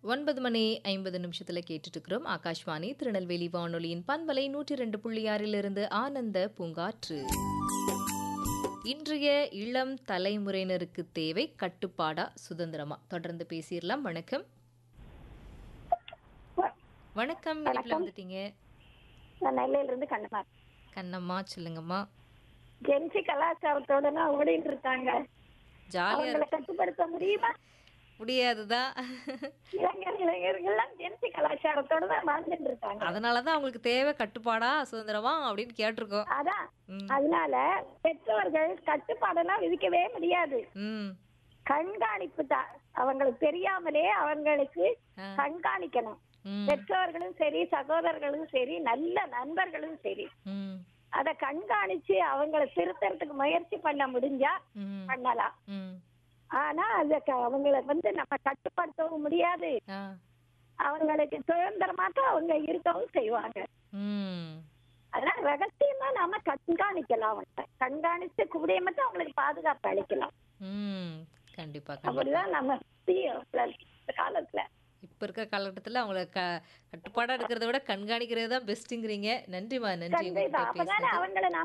ஒன்பது மணி ஐம்பது நிமிஷத்துல கேட்டுட்டு இருக்கிறோம் ஆகாஷ்வாணி திருநெல்வேலி வானொலியின் பண்பலை நூற்றி ரெண்டு புள்ளி ஆறிலிருந்து ஆனந்த பூங்காற்று இன்றைய இளம் தலைமுறையினருக்கு தேவை கட்டுப்பாடா சுதந்திரமா தொடர்ந்து பேசிடலாம் வணக்கம் வணக்கம் இணைப்புல வந்துட்டீங்க நான் நெல்லையில இருந்து கண்ணமா கண்ணம்மா சொல்லுங்கம்மா ஜென்சி கலாச்சாரத்தோட தான் ஓடிட்டு இருக்காங்க ஜாலியா அவங்களை கட்டுப்படுத்த முடியுமா முடியாதுதான் இளைஞர் இளைஞர்கள்லாம் ஜென்சி கலாச்சாரத்தோட தான் வாழ்ந்துட்டு இருக்காங்க அதனாலதான் அவங்களுக்கு தேவை கட்டுப்பாடா சுதந்திரமா அப்படின்னு கேட்டிருக்கோம் அதான் ம். அதனால பெற்றோர்கள் கட்டுப்பாடெல்லாம் விதிக்கவே முடியாது ம் கண்காணிப்பு தான் அவங்களுக்கு தெரியாமலே அவங்களுக்கு ஆ. கண்காணிக்கணும் ம் பெற்றோர்களும் சரி சகோதரர்களும் சரி நல்ல நண்பர்களும் சரி ம் அத கண்காணிச்சு அவங்கள திருத்தறதுக்கு முயற்சி பண்ண முடிஞ்சா ம் பண்ணலாம் ம் ஆனா அதுக்கு அவங்கள வந்து நம்ம கட்டுப்படுத்தவும் முடியாது ஆ அவங்களுக்கு சுதந்திரமாட்ட அவங்க இருக்கவும் செய்வாங்க ம் அதனால ரகசியமா நாம கண்காணிக்கலாம் அவங்களை கண்காணிச்சு கூடிய மட்டும் அவங்களுக்கு பாதுகாப்பு அளிக்கலாம் ம் கண்டிப்பா கண்டிப்பா அப்படிதான் நம்ம செய்யும் இந்த காலத்துல இப்ப இருக்க காலகட்டத்துல அவங்கள க கட்டுப்பாடா இருக்கிறத விட கண்காணிக்கிறது தான் பெஸ்ட்டுங்கிறீங்க நன்றிமா நன்றி கண்டிப்பா உங்ககிட்ட அப்பதானே பேசுனது அவங்கள நாம